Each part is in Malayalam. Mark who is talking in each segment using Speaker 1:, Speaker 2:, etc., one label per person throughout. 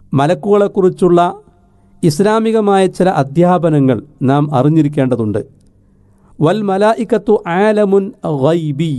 Speaker 1: മലക്കുകളെക്കുറിച്ചുള്ള ഇസ്ലാമികമായ ചില അധ്യാപനങ്ങൾ നാം അറിഞ്ഞിരിക്കേണ്ടതുണ്ട് വൽ മലായിക്കത്തു ആലമുൻ ഗൈബി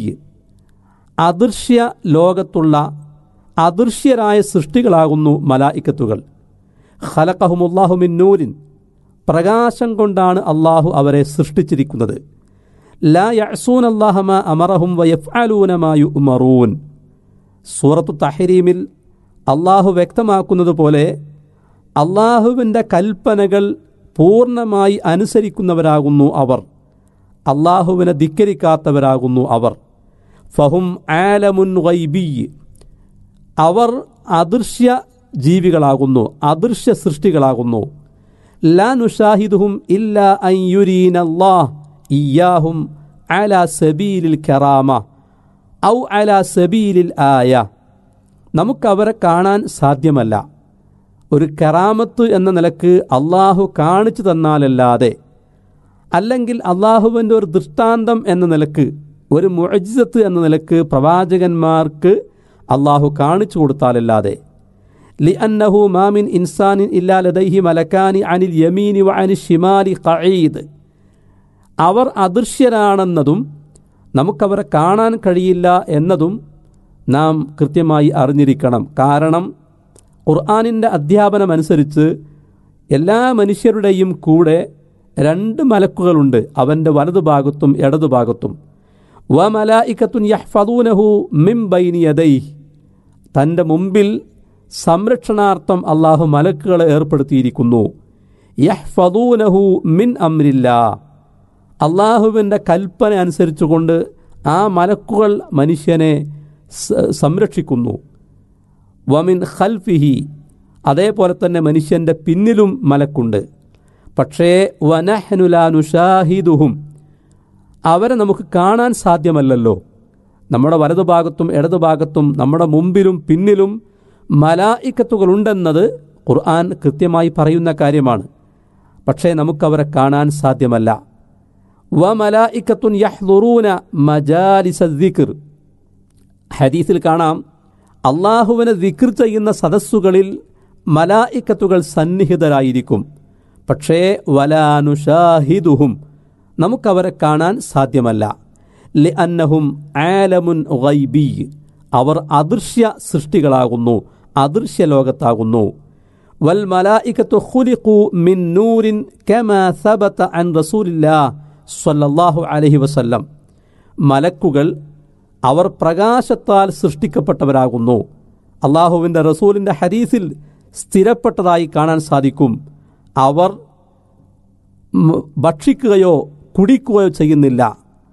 Speaker 1: അദൃശ്യ ലോകത്തുള്ള അദൃശ്യരായ സൃഷ്ടികളാകുന്നു മലായിക്കത്തുകൾ ഖലഖഹുമുല്ലാഹു മിൻ നൂരിൻ പ്രകാശം കൊണ്ടാണ് അള്ളാഹു അവരെ സൃഷ്ടിച്ചിരിക്കുന്നത് ലാ യഅസൂൻ അല്ലാഹമ അമറഹും വയഫ്അലൂനമായു ഉമറൂൻ സൂറത്തു തഹരീമിൽ അള്ളാഹു വ്യക്തമാക്കുന്നത് പോലെ അള്ളാഹുവിൻ്റെ കൽപ്പനകൾ പൂർണ്ണമായി അനുസരിക്കുന്നവരാകുന്നു അവർ അള്ളാഹുവിനെ ധിക്കരിക്കാത്തവരാകുന്നു അവർ ഫഹും ആലമുൻ ഗൈബി അവർ അദൃശ്യ ജീവികളാകുന്നു അദൃശ്യ സൃഷ്ടികളാകുന്നു ലാ നുഷാഹിദുഹും ഇല്ല അയ്യുരീനല്ലാഹ് ഇയാഹും അല സബീലിൽ കറാമ ഔ അല സബീലിൽ ആയ നമുക്കവരെ കാണാൻ സാധ്യമല്ല ഒരു കറാമത്ത് എന്ന നിലക്ക് അള്ളാഹു കാണിച്ചു തന്നാലല്ലാതെ അല്ലെങ്കിൽ അള്ളാഹുവിൻ്റെ ഒരു ദൃഷ്ടാന്തം എന്ന നിലക്ക് ഒരു മുഅജിസത്ത് എന്ന നിലക്ക് പ്രവാചകന്മാർക്ക് അള്ളാഹു കാണിച്ചു കൊടുത്താലല്ലാതെ ലി അന്നഹു മാമിൻ ഇൻസാനിൻ ഇല്ലാ ലദൈഹി മലക്കാനി അനിൽ യമീനി വ അനിൽ ഷിമാലി ഖഈദ് അവർ അദൃശ്യരാണെന്നതും നമുക്കവരെ കാണാൻ കഴിയില്ല എന്നതും നാം കൃത്യമായി അറിഞ്ഞിരിക്കണം കാരണം ഖുർആാനിൻ്റെ അധ്യാപനമനുസരിച്ച് എല്ലാ മനുഷ്യരുടെയും കൂടെ രണ്ട് മലക്കുകളുണ്ട് അവൻ്റെ വലതുഭാഗത്തും ഇടതുഭാഗത്തും വ മലായിക്കത്തുൻ യഹ്ഫദൂനഹു മിം ബൈനിയദൈ തൻ്റെ മുമ്പിൽ സംരക്ഷണാർത്ഥം അള്ളാഹു മലക്കുകളെ ഏർപ്പെടുത്തിയിരിക്കുന്നു യഹ്ഫദൂനഹു മിൻ അമ്രില്ല അള്ളാഹുവിൻ്റെ കൽപ്പന അനുസരിച്ചുകൊണ്ട് ആ മലക്കുകൾ മനുഷ്യനെ സംരക്ഷിക്കുന്നു വമിൻ ഖൽഫിഹി അതേപോലെ തന്നെ മനുഷ്യൻ്റെ പിന്നിലും മലക്കുണ്ട് പക്ഷേ വനഹനുലാനുഷാഹിദുഹും അവരെ നമുക്ക് കാണാൻ സാധ്യമല്ലല്ലോ നമ്മുടെ വലതുഭാഗത്തും ഇടതുഭാഗത്തും നമ്മുടെ മുമ്പിലും പിന്നിലും മലായിക്കത്തുകളുണ്ടെന്നത് ഖുർആൻ കൃത്യമായി പറയുന്ന കാര്യമാണ് പക്ഷേ നമുക്കവരെ കാണാൻ സാധ്യമല്ല വ മലായിക്കത്തുൻ യഹ്ലുറൂന മജാലിസ ദിക്ർ ഹദീസിൽ കാണാം അള്ളാഹുവിനെ ദിക്ർ ചെയ്യുന്ന സദസ്സുകളിൽ മലായിക്കത്തുകൾ സന്നിഹിതരായിരിക്കും പക്ഷേ വലാനുഷാഹിദുഹും നമുക്കവരെ കാണാൻ സാധ്യമല്ല ലി അന്നഹും ആലമുൻ ഗൈബി അവർ അദൃശ്യ സൃഷ്ടികളാകുന്നു അദൃശ്യ ലോകത്താകുന്നു വൽ മലായിക്കത്തു ഖുലിഖു മിൻ നൂരിൻ കമാ സബത അൻ റസൂലില്ലാ സ്വല്ലല്ലാഹു അലൈഹി വസല്ലം മലക്കുകൾ അവർ പ്രകാശത്താൽ സൃഷ്ടിക്കപ്പെട്ടവരാകുന്നു അള്ളാഹുവിൻ്റെ റസൂലിൻ്റെ ഹദീസിൽ സ്ഥിരപ്പെട്ടതായി കാണാൻ സാധിക്കും അവർ ഭക്ഷിക്കുകയോ കുടിക്കുകയോ ചെയ്യുന്നില്ല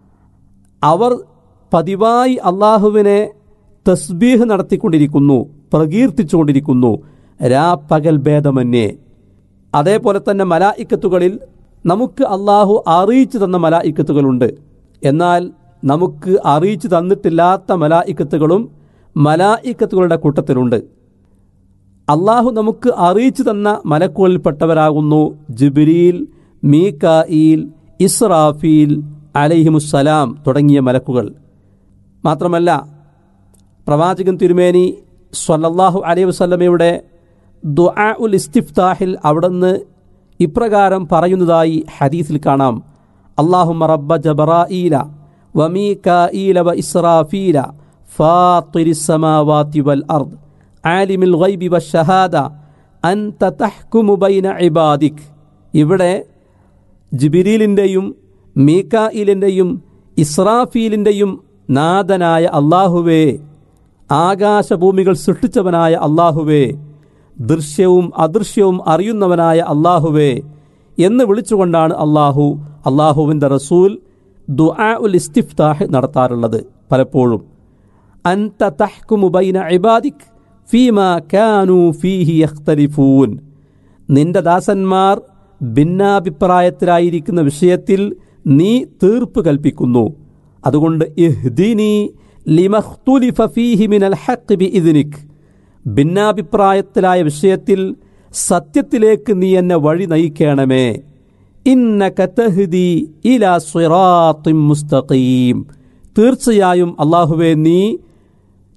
Speaker 1: അവർ പതിവായി അള്ളാഹുവിനെ തസ്ബീഹ് നടത്തിക്കൊണ്ടിരിക്കുന്നു പ്രകീർത്തിച്ചുകൊണ്ടിരിക്കുന്നു രാപ്പകൽ ഭേദമന്യേ അതേപോലെ തന്നെ മലായിക്കത്തുകളിൽ നമുക്ക് അള്ളാഹു അറിയിച്ചു തന്ന മലായിക്കത്തുകളുണ്ട് എന്നാൽ നമുക്ക് അറിയിച്ചു തന്നിട്ടില്ലാത്ത മലായിക്കത്തുകളും മലായിക്കത്തുകളുടെ കൂട്ടത്തിലുണ്ട് അള്ളാഹു നമുക്ക് അറിയിച്ചു തന്ന മലക്കുകളിൽപ്പെട്ടവരാകുന്നു ജിബിരിൽ മീക്കായിൽ ഇസ്രാഫീൽ അലഹിമുസ്സലാം തുടങ്ങിയ മലക്കുകൾ മാത്രമല്ല പ്രവാചകൻ തിരുമേനി സ്വല്ലല്ലാഹു അലൈഹി വസല്ലമയുടെ ദുആ ഉൽ ഇസ്തിഫ്താഹിൽ അവിടുന്ന് ഇപ്രകാരം പറയുന്നതായി ഹദീസിൽ കാണാം അള്ളാഹുമ റബ്ബ ജബറായില വമീകായില വ ഇസ്രാഫീല ഫാത്തിരി സമാവാതി വൽ അർദ് ആലിമിൽ ഗൈബി വശഹാദ അൻത തഹ്കുമു ബൈന ഇബാദിക് ഇവിടെ ജിബിരീലിൻ്റെയും മീക്കായിലിൻ്റെയും ഇസ്രാഫീലിൻ്റെയും നാഥനായ അള്ളാഹുവേ ആകാശഭൂമികൾ സൃഷ്ടിച്ചവനായ അള്ളാഹുവേ ദൃശ്യവും അദൃശ്യവും അറിയുന്നവനായ അള്ളാഹുവേ എന്ന് വിളിച്ചുകൊണ്ടാണ് അള്ളാഹു അള്ളാഹുവിൻ്റെ റസൂൽ ദുആ ഉൽ ഇസ്തിഫ്താഹ് നടത്താറുള്ളത് പലപ്പോഴും അൻത തഹ്കുമു ബൈന ഇബാദിക് ഫീമ കാനു ഫീഹി യഖ്തലിഫൂൻ നിന്റെ ദാസന്മാർ ഭിന്നാഭിപ്രായത്തിലായിരിക്കുന്ന വിഷയത്തിൽ നീ തീർപ്പ് കൽപ്പിക്കുന്നു അതുകൊണ്ട് ഇഹ്ദിനി ലിമഖ്തുലിഫ ഫീഹി മിനൽ ഹഖ് ബിഇദ്നിക് ഭിന്നാഭിപ്രായത്തിലായ വിഷയത്തിൽ സത്യത്തിലേക്ക് നീ എന്നെ വഴി നയിക്കണമേ ഇന്നക തഹ്ദി ഇലാ സിറാത്തിൻ മുസ്തഖീം തീർച്ചയായും അള്ളാഹുവെ നീ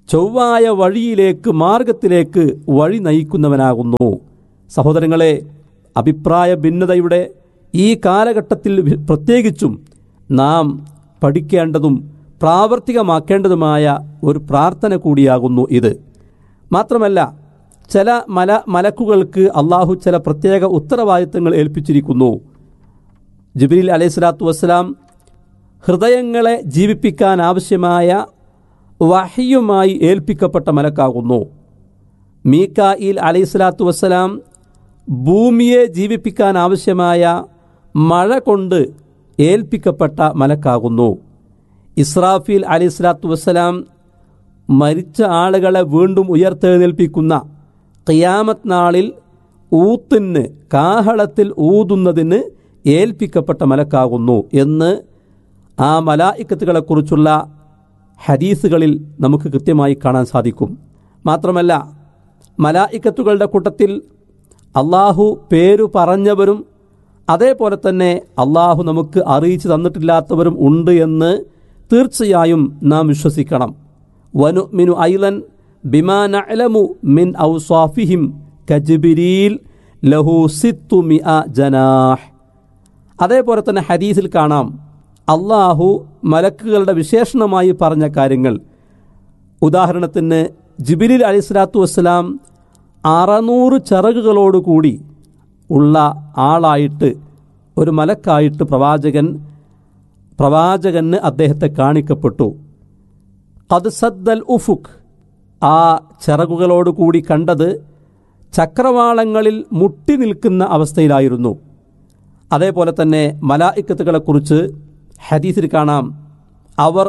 Speaker 1: ചൊവ്വായ വഴിയിലേക്ക് മാർഗത്തിലേക്ക് വഴി നയിക്കുന്നവനാകുന്നു സഹോദരങ്ങളെ അഭിപ്രായ ഭിന്നതയുടെ ഈ കാലഘട്ടത്തിൽ വി- പ്രത്യേകിച്ചും നാം പഠിക്കേണ്ടതും പ്രാവർത്തികമാക്കേണ്ടതുമായ ഒരു പ്രാർത്ഥന കൂടിയാകുന്നു ഇത് മാത്രമല്ല ചില മല മലക്കുകൾക്ക് അള്ളാഹു ചില പ്രത്യേക ഉത്തരവാദിത്തങ്ങൾ ഏൽപ്പിച്ചിരിക്കുന്നു ജിബ്രീൽ അലൈഹി സ്വലാത്തു വസ്സലാം ഹൃദയങ്ങളെ ജീവിപ്പിക്കാൻ ആവശ്യമായ വഹിയുമായി ഏൽപ്പിക്കപ്പെട്ട മലക്കാകുന്നു മീക്കായിൽ അലൈഹി സ്വലാത്തു വസ്സലാം ഭൂമിയെ ജീവിപ്പിക്കാൻ ആവശ്യമായ മഴ കൊണ്ട് ഏൽപ്പിക്കപ്പെട്ട മലക്കാകുന്നു ഇസ്രാഫീൽ അലൈഹി സ്വലാത്തു വസ്സലാം മരിച്ച ആളുകളെ വീണ്ടും ഉയർത്തെഴുന്നേൽപ്പിക്കുന്ന ഖിയാമത്ത് നാളിൽ ഊത്തിന് കാഹളത്തിൽ ഊതുന്നതിന് ഏൽപ്പിക്കപ്പെട്ട മലക്കാകുന്നു എന്ന് ആ മലായിക്കത്തുകളെക്കുറിച്ചുള്ള ഹദീസുകളിൽ നമുക്ക് കൃത്യമായി കാണാൻ സാധിക്കും മാത്രമല്ല മലായിക്കത്തുകളുടെ കൂട്ടത്തിൽ അള്ളാഹു പേരു പറഞ്ഞവരും അതേപോലെ തന്നെ അള്ളാഹു നമുക്ക് അറിയിച്ചു തന്നിട്ടില്ലാത്തവരും ഉണ്ട് എന്ന് തീർച്ചയായും നാം വിശ്വസിക്കണം വനു മിനു ഐലൻ ബിമാ നഅലമു മിൻ ഔസാഫിഹിം കജിബിരീൽ ലഹു സിത്തു മിഅ ജനാഹ് അതേപോലെ തന്നെ ഹദീസിൽ കാണാം അള്ളാഹു മലക്കുകളുടെ വിശേഷണമായി പറഞ്ഞ കാര്യങ്ങൾ ഉദാഹരണത്തിന് ജിബിലിൽ അലി സ്വലാത്തു വസ്സലാം അറുന്നൂറ് ചിറകുകളോടുകൂടി ഉള്ള ആളായിട്ട് ഒരു മലക്കായിട്ട് പ്രവാചകൻ പ്രവാചകന് അദ്ദേഹത്തെ കാണിക്കപ്പെട്ടു അത് സദ്ദൽ ഉഫുഖ് ആ ചിറകുകളോടുകൂടി കണ്ടത് ചക്രവാളങ്ങളിൽ മുട്ടി നിൽക്കുന്ന അവസ്ഥയിലായിരുന്നു അതേപോലെ തന്നെ മലായിക്കത്തുകളെക്കുറിച്ച് ഹദീസിൽ കാണാം അവർ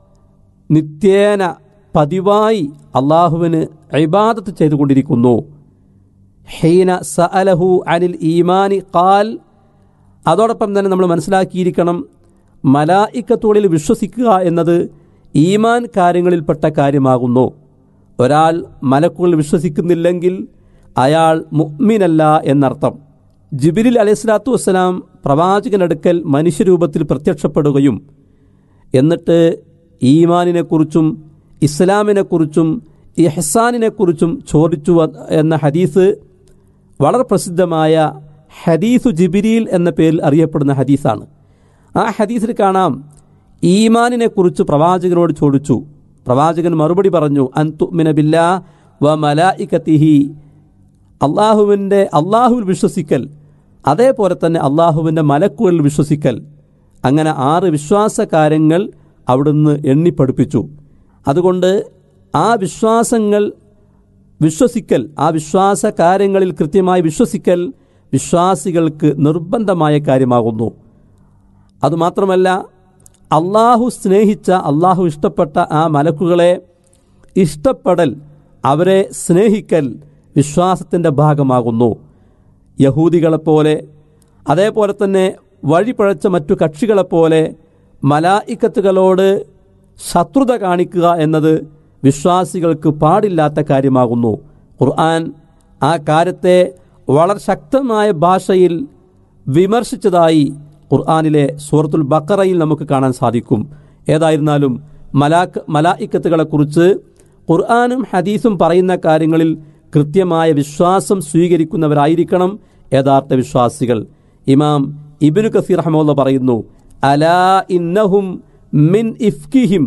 Speaker 1: നിത്യേന പതിവായി അള്ളാഹുവിന് ഇബാദത്ത് ചെയ്തുകൊണ്ടിരിക്കുന്നു ഹീന സഅലഹു അനിൽ ഈമാനി ഖാൽ അതോടൊപ്പം തന്നെ നമ്മൾ മനസ്സിലാക്കിയിരിക്കണം മലായിക്കത്തോളിൽ വിശ്വസിക്കുക എന്നത് ഈമാൻ കാര്യങ്ങളിൽപ്പെട്ട കാര്യമാകുന്നു ഒരാൾ മലക്കുകൾ വിശ്വസിക്കുന്നില്ലെങ്കിൽ അയാൾ മുഅ്മിനല്ല എന്നർത്ഥം ജിബിലിൽ അലൈഹിസ്ലാത്തു വസ്സലാം പ്രവാചകനടുക്കൽ മനുഷ്യരൂപത്തിൽ പ്രത്യക്ഷപ്പെടുകയും എന്നിട്ട് ഈമാനിനെക്കുറിച്ചും ഇസ്ലാമിനെക്കുറിച്ചും ഇഹ്സാനിനെക്കുറിച്ചും ചോദിച്ചു വ- എന്ന ഹദീസ് വളരെ പ്രസിദ്ധമായ ഹദീസു ജിബിരിയിൽ എന്ന പേരിൽ അറിയപ്പെടുന്ന ഹദീസാണ് ആ ഹദീസിൽ കാണാം ഈമാനിനെക്കുറിച്ച് പ്രവാചകനോട് ചോദിച്ചു പ്രവാചകൻ മറുപടി പറഞ്ഞു അൻതുമിന ബില്ലാ വ മലായിക്കത്തിഹി അള്ളാഹുവിൻ്റെ അള്ളാഹുവിൽ വിശ്വസിക്കൽ അതേപോലെ തന്നെ അള്ളാഹുവിൻ്റെ മലക്കുകളിൽ വിശ്വസിക്കൽ അങ്ങനെ ആറ് വിശ്വാസ കാര്യങ്ങൾ അവിടുന്ന് എണ്ണിപ്പഠിപ്പിച്ചു അതുകൊണ്ട് ആ വിശ്വാസങ്ങൾ വിശ്വസിക്കൽ ആ വിശ്വാസ കാര്യങ്ങളിൽ കൃത്യമായി വിശ്വസിക്കൽ വിശ്വാസികൾക്ക് നിർബന്ധമായ കാര്യമാകുന്നു അതുമാത്രമല്ല അള്ളാഹു സ്നേഹിച്ച അള്ളാഹു ഇഷ്ടപ്പെട്ട ആ മലക്കുകളെ ഇഷ്ടപ്പെടൽ അവരെ സ്നേഹിക്കൽ വിശ്വാസത്തിൻ്റെ ഭാഗമാകുന്നു യഹൂദികളെപ്പോലെ അതേപോലെ തന്നെ വഴിപഴച്ച മറ്റു കക്ഷികളെപ്പോലെ മലായിക്കത്തുകളോട് ശത്രുത കാണിക്കുക എന്നത് വിശ്വാസികൾക്ക് പാടില്ലാത്ത കാര്യമാകുന്നു ഖുർആൻ ആ കാര്യത്തെ വളരെ ശക്തമായ ഭാഷയിൽ വിമർശിച്ചതായി ഖുർആാനിലെ സൂറത്തുൽ ബക്കറയിൽ നമുക്ക് കാണാൻ സാധിക്കും ഏതായിരുന്നാലും മലാക്ക് മലായിക്കത്തുകളെക്കുറിച്ച് ഖുർആാനും ഹദീസും പറയുന്ന കാര്യങ്ങളിൽ കൃത്യമായ വിശ്വാസം സ്വീകരിക്കുന്നവരായിരിക്കണം യഥാർത്ഥ വിശ്വാസികൾ ഇമാം ഇബിനു കസീർ അഹമ്മദ് പറയുന്നു അലാ ഇന്നഹും മിൻ ഇഫ്കിഹിം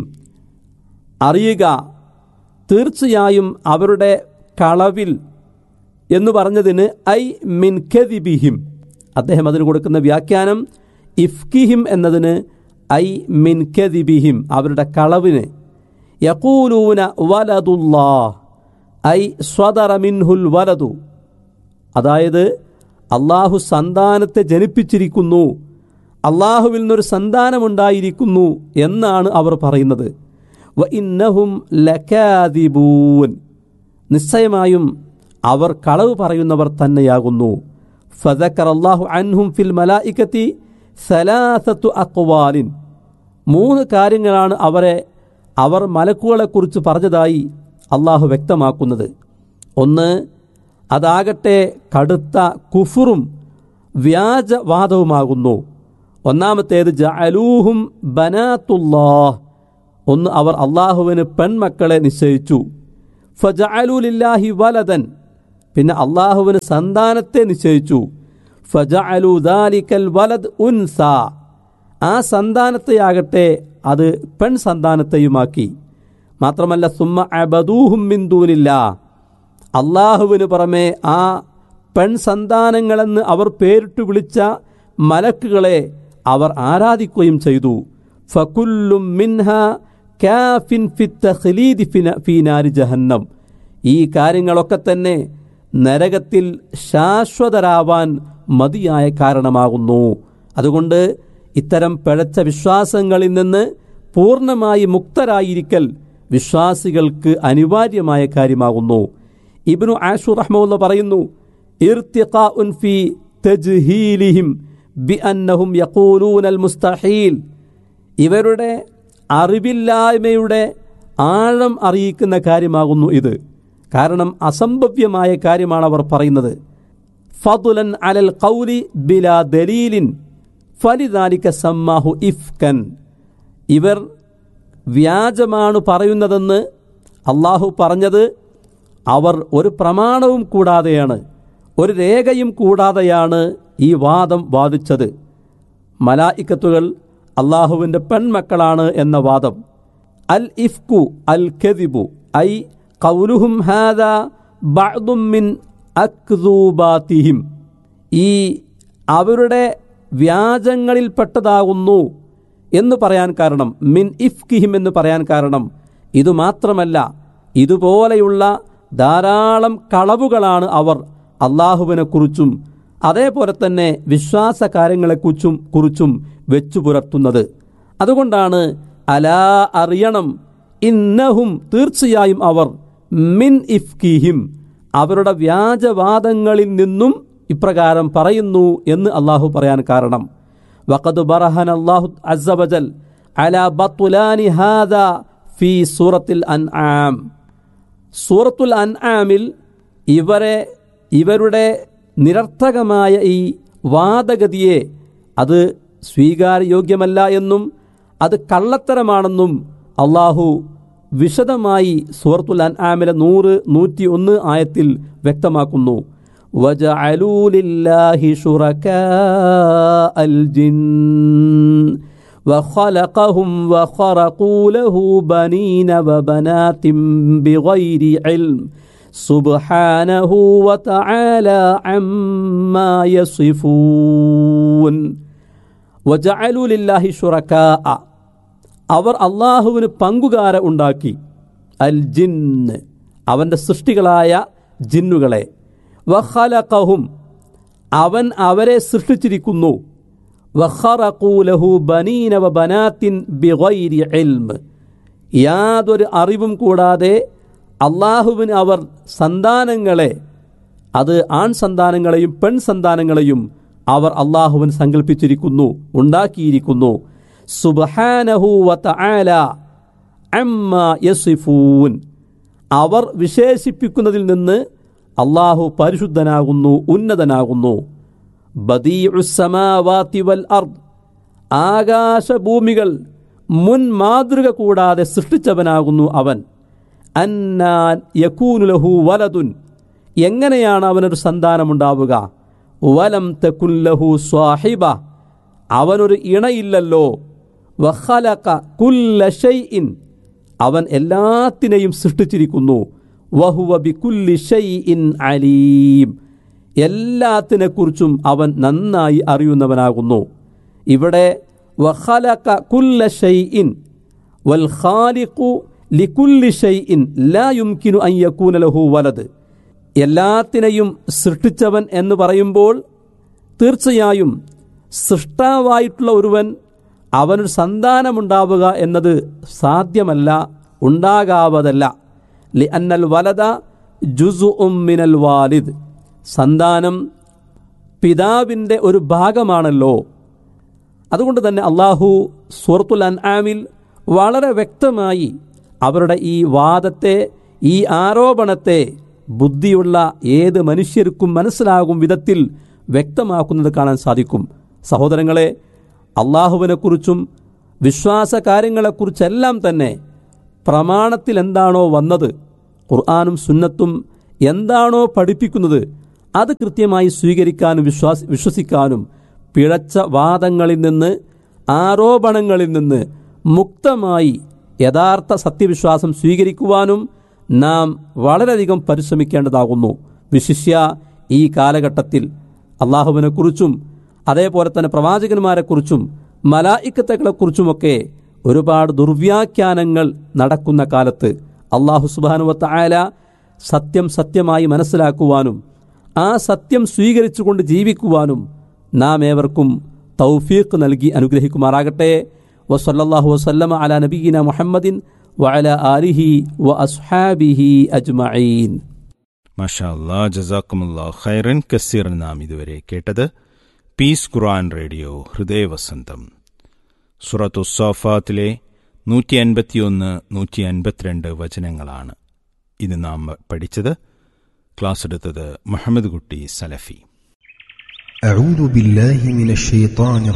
Speaker 1: അറിയുക തീർച്ചയായും അവരുടെ കളവിൽ എന്ന് പറഞ്ഞതിന് ഐ മിൻ കദിബിഹിം അദ്ദേഹം അതിന് കൊടുക്കുന്ന വ്യാഖ്യാനം ഇഫ്കിഹിം എന്നതിന് ഐ മിൻ കദിബിഹിം അവരുടെ കളവിന് യക്കൂലൂന വലതുല്ലാ ഐ സ്വദറ മിൻഹുൽ വലതു അതായത് അള്ളാഹു സന്താനത്തെ ജനിപ്പിച്ചിരിക്കുന്നു അള്ളാഹുവിൽ നിന്നൊരു സന്താനമുണ്ടായിരിക്കുന്നു എന്നാണ് അവർ പറയുന്നത് വ ഇന്നഹും ലക്കാദിബൂൻ നിശ്ചയമായും അവർ കളവ് പറയുന്നവർ തന്നെയാകുന്നു ഫദക്കർ അള്ളാഹു അൻഹും ഫിൽ മലായിക്കത്തി സലാസത്തു അക്വാലിൻ മൂന്ന് കാര്യങ്ങളാണ് അവരെ അവർ മലക്കുകളെക്കുറിച്ച് പറഞ്ഞതായി അള്ളാഹു വ്യക്തമാക്കുന്നത് ഒന്ന് അതാകട്ടെ കടുത്ത കുഫുറും വ്യാജവാദവുമാകുന്നു ഒന്നാമത്തേത് ജഅലൂഹും ബനാത്തുല്ലാഹ് ഒന്ന് അവർ അള്ളാഹുവിന് പെൺമക്കളെ നിശ്ചയിച്ചു ഫജഅലുലില്ലാഹി വലതൻ പിന്നെ അള്ളാഹുവിന് സന്താനത്തെ നിശ്ചയിച്ചു ഫജഅലു ദാലിക്കൽ വലദ് ഉൻസ ആ സന്താനത്തെയാകട്ടെ അത് പെൺ സന്താനത്തെയുമാക്കി മാത്രമല്ല സുമ്മ അബദൂഹും മിന്ദൂനില്ല അള്ളാഹുവിന് പുറമെ ആ പെൺ സന്താനങ്ങളെന്ന് അവർ പേരിട്ട് വിളിച്ച മലക്കുകളെ അവർ ആരാധിക്കുകയും ചെയ്തു ഫകുല്ലും മിൻഹ കാഫിൻ ഫിത്തഖ്ലീദി ഫിന- ഫീനാരി ജഹന്നം ഈ കാര്യങ്ങളൊക്കെ തന്നെ നരകത്തിൽ ശാശ്വതരാവാൻ മതിയായ കാരണമാകുന്നു അതുകൊണ്ട് ഇത്തരം പിഴച്ച വിശ്വാസങ്ങളിൽ നിന്ന് പൂർണ്ണമായി മുക്തരായിരിക്കൽ വിശ്വാസികൾക്ക് അനിവാര്യമായ കാര്യമാകുന്നു ഇബ്നു ആഷു റഹ്മുള്ള പറയുന്നു ഇർത്തിഖാഉൻ ഫി തജ്ഹീലിഹിം ബിഅന്നഹും യഖൂലൂനൽ മുസ്തഹീൽ ഇവരുടെ അറിവില്ലായ്മയുടെ ആഴം അറിയിക്കുന്ന കാര്യമാകുന്നു ഇത് കാരണം അസംഭവ്യമായ കാര്യമാണ് അവർ പറയുന്നത് ഫതുലൻ അലൽ കൗലി ബിലാ ദലീലിൻ ഫലിദാലിക സമ്മാഹു ഇഫ്കൻ ഇവർ വ്യാജമാണ് പറയുന്നതെന്ന് അള്ളാഹു പറഞ്ഞത് അവർ ഒരു പ്രമാണവും കൂടാതെയാണ് ഒരു രേഖയും കൂടാതെയാണ് ഈ വാദം വാദിച്ചത് മലായിക്കത്തുകൾ അള്ളാഹുവിൻ്റെ പെൺമക്കളാണ് എന്ന വാദം അൽ ഇഫ്കു അൽ കെദിബു ഐ കൗലുഹും ഹാദ ബഅ്ദും മിൻ അക്ദൂബാത്തിഹിം ഈ അവരുടെ വ്യാജങ്ങളിൽപ്പെട്ടതാകുന്നു എന്ന് പറയാൻ കാരണം മിൻ ഇഫ്കിഹിം എന്ന് പറയാൻ കാരണം ഇതുമാത്രമല്ല ഇതുപോലെയുള്ള ധാരാളം കളവുകളാണ് അവർ അള്ളാഹുവിനെക്കുറിച്ചും അതേപോലെ തന്നെ വിശ്വാസ കാര്യങ്ങളെക്കുറിച്ചും കുറിച്ചും വെച്ചു പുലർത്തുന്നത് അതുകൊണ്ടാണ് അലാ അറിയണം ഇന്നഹും തീർച്ചയായും അവർ മിൻ ഇഫ്കിഹിം അവരുടെ വ്യാജവാദങ്ങളിൽ നിന്നും ഇപ്രകാരം പറയുന്നു എന്ന് അള്ളാഹു പറയാൻ കാരണം വഖദ് ബറഹൻ അള്ളാഹു അസബജൽ അല ബത്തുലാനി ഹാദ ഫി സൂറത്തിൽ അൻആം സൂറത്തുൽ അൻആമിൽ ഇവരെ ഇവരുടെ നിരർത്ഥകമായ ഈ വാദഗതിയെ അത് സ്വീകാര്യോഗ്യമല്ല എന്നും അത് കള്ളത്തരമാണെന്നും അള്ളാഹു വിശദമായി സൂറത്തുൽ അൻആമിലെ നൂറ് നൂറ്റി ഒന്ന് ആയത്തിൽ വ്യക്തമാക്കുന്നു وجعلوا لله شركاء الجن وخلقهم وخرقوا له بنين وبنات بغير علم سبحانه وتعالى عما يصفون وجعلوا لله شركاء അവർ അള്ളാഹുവിന് പങ്കുകാര ഉണ്ടാക്കി അൽ ജിന്ന് അവൻ്റെ സൃഷ്ടികളായ ജിന്നുകളെ വഖലഖഹും അവൻ അവരെ സൃഷ്ടിച്ചിരിക്കുന്നു വഖറഖൂലഹു ബനീന വ ബനാത്തിൻ ബിഗൈരി ഇൽമ് യാതൊരു അറിവും കൂടാതെ അള്ളാഹുവിന് അവർ സന്താനങ്ങളെ അത് ആൺ സന്താനങ്ങളെയും പെൺ സന്താനങ്ങളെയും അവർ അള്ളാഹുവിന് സങ്കല്പിച്ചിരിക്കുന്നു ഉണ്ടാക്കിയിരിക്കുന്നു സുബ്ഹാനഹു വ തആല അമ്മ യസിഫൂൻ അവർ വിശേഷിപ്പിക്കുന്നതിൽ നിന്ന് അള്ളാഹു പരിശുദ്ധനാകുന്നു ഉന്നതനാകുന്നു ബദീഉസ്സമാവാതി വൽ അർദ് ആകാശഭൂമികൾ മുൻ മാതൃക കൂടാതെ സൃഷ്ടിച്ചവനാകുന്നു അവൻ അന്നാൻ യക്കൂനുലഹു വലതുൻ എങ്ങനെയാണ് അവനൊരു സന്താനമുണ്ടാവുക വലം തെക്കുല്ലഹു സ്വാഹിബ അവനൊരു ഇണയില്ലല്ലോ വഖലക കുല്ല ഷൈഇൻ അവൻ എല്ലാത്തിനെയും സൃഷ്ടിച്ചിരിക്കുന്നു വഹുവ ബികുല്ലി ഷൈഇൻ അലീം എല്ലാത്തിനെക്കുറിച്ചും അവൻ നന്നായി അറിയുന്നവനാകുന്നു ഇവിടെ വഖലക കുല്ല ഷൈഇൻ വൽ ഖാലിഖു ലികുല്ലി ഷൈഇൻ ലാ യുംകിനു അൻ യകൂന ലഹു വലദ് എല്ലാത്തിനെയും സൃഷ്ടിച്ചവൻ എന്ന് പറയുമ്പോൾ തീർച്ചയായും സൃഷ്ടാവായിട്ടുള്ള ഒരുവൻ അവനൊരു സന്താനമുണ്ടാവുക എന്നത് സാധ്യമല്ല ഉണ്ടാകാവതല്ല ലി അന്നൽ വലത ജുസു മിനൽ വാലിദ് സന്താനം പിതാവിൻ്റെ ഒരു ഭാഗമാണല്ലോ അതുകൊണ്ട് തന്നെ അള്ളാഹു സൂറത്തുൽ അൻആമിൽ വളരെ വ്യക്തമായി അവരുടെ ഈ വാദത്തെ ഈ ആരോപണത്തെ ബുദ്ധിയുള്ള ഏത് മനുഷ്യർക്കും മനസ്സിലാകും വിധത്തിൽ വ്യക്തമാക്കുന്നത് കാണാൻ സാധിക്കും സഹോദരങ്ങളെ അള്ളാഹുവിനെക്കുറിച്ചും വിശ്വാസ കാര്യങ്ങളെക്കുറിച്ചെല്ലാം തന്നെ പ്രമാണത്തിൽ എന്താണോ വന്നത് ഖുർആാനും സുന്നത്തും എന്താണോ പഠിപ്പിക്കുന്നത് അത് കൃത്യമായി സ്വീകരിക്കാനും വിശ്വാസ വിശ്വസിക്കാനും പിഴച്ച വാദങ്ങളിൽ നിന്ന് ആരോപണങ്ങളിൽ നിന്ന് മുക്തമായി യഥാർത്ഥ സത്യവിശ്വാസം സ്വീകരിക്കുവാനും നാം വളരെയധികം പരിശ്രമിക്കേണ്ടതാകുന്നു വിശിഷ്യ ഈ കാലഘട്ടത്തിൽ അള്ളാഹുവിനെക്കുറിച്ചും അതേപോലെ തന്നെ പ്രവാചകന്മാരെക്കുറിച്ചും മലായിക്കത്തകളെക്കുറിച്ചുമൊക്കെ ഒരുപാട് ദുർവ്യാഖ്യാനങ്ങൾ നടക്കുന്ന കാലത്ത് അള്ളാഹു സുബാനുവത്ത ആയ സത്യം സത്യമായി മനസ്സിലാക്കുവാനും ആ സത്യം സ്വീകരിച്ചുകൊണ്ട് ജീവിക്കുവാനും നാം ഏവർക്കും തൗഫീഖ് നൽകി അനുഗ്രഹിക്കുമാറാകട്ടെ വസല്ലാഹു വസല്ലമ അല നബീന മുഹമ്മദിൻ വഅല ആലിഹി വ അസ്ഹാബിഹി അജ്മഈൻ
Speaker 2: മഷാ അല്ലാ ജസാക്കുമുല്ലാ ഖൈറൻ കസീർ നാം ഇതുവരെ കേട്ടത് പീസ് ഖുർആൻ റേഡിയോ ഹൃദയവസന്തം സുറത്തു സോഫാത്തിലെ നൂറ്റി അൻപത്തിയൊന്ന് നൂറ്റി അൻപത്തിരണ്ട് വചനങ്ങളാണ് ഇത് നാം പഠിച്ചത് ക്ലാസ് എടുത്തത് മുഹമ്മദ് കുട്ടി സലഫി
Speaker 3: أعوذ بالله من الشيطان